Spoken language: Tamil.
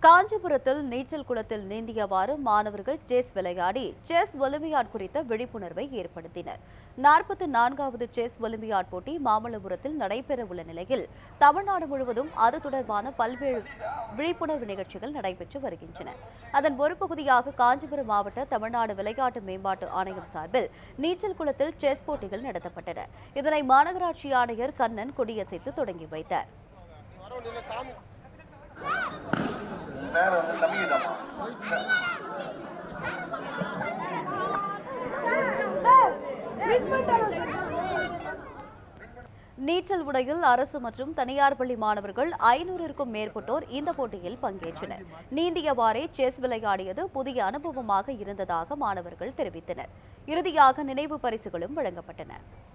காஞ்சிபுரத்தில் நீச்சல் குளத்தில் நீந்தியவாறு மாணவர்கள் செஸ் விளையாடி செஸ் ஒலிம்பியாட் குறித்த விழிப்புணர்வை ஏற்படுத்தினர் நாற்பத்தி நான்காவது செஸ் ஒலிம்பியாட் போட்டி மாமல்லபுரத்தில் நடைபெறவுள்ள நிலையில் தமிழ்நாடு முழுவதும் அது தொடர்பான பல்வேறு விழிப்புணர்வு நிகழ்ச்சிகள் நடைபெற்று வருகின்றன அதன் ஒரு பகுதியாக காஞ்சிபுரம் மாவட்ட தமிழ்நாடு விளையாட்டு மேம்பாட்டு ஆணையம் சார்பில் நீச்சல் குளத்தில் செஸ் போட்டிகள் நடத்தப்பட்டன இதனை மாநகராட்சி ஆணையர் கண்ணன் கொடியசைத்து தொடங்கி வைத்தார் நேரம் வந்து கம்மிதாம்மா நீச்சல் உடையில் அரசு மற்றும் தனியார் பள்ளி மாணவர்கள் ஐநூறிற்கும் மேற்பட்டோர் இந்த போட்டியில் பங்கேற்றனர் நீந்தியவாறே செஸ் விளையாடியது புதிய அனுபவமாக இருந்ததாக மாணவர்கள் தெரிவித்தனர் இறுதியாக நினைவு பரிசுகளும் வழங்கப்பட்டன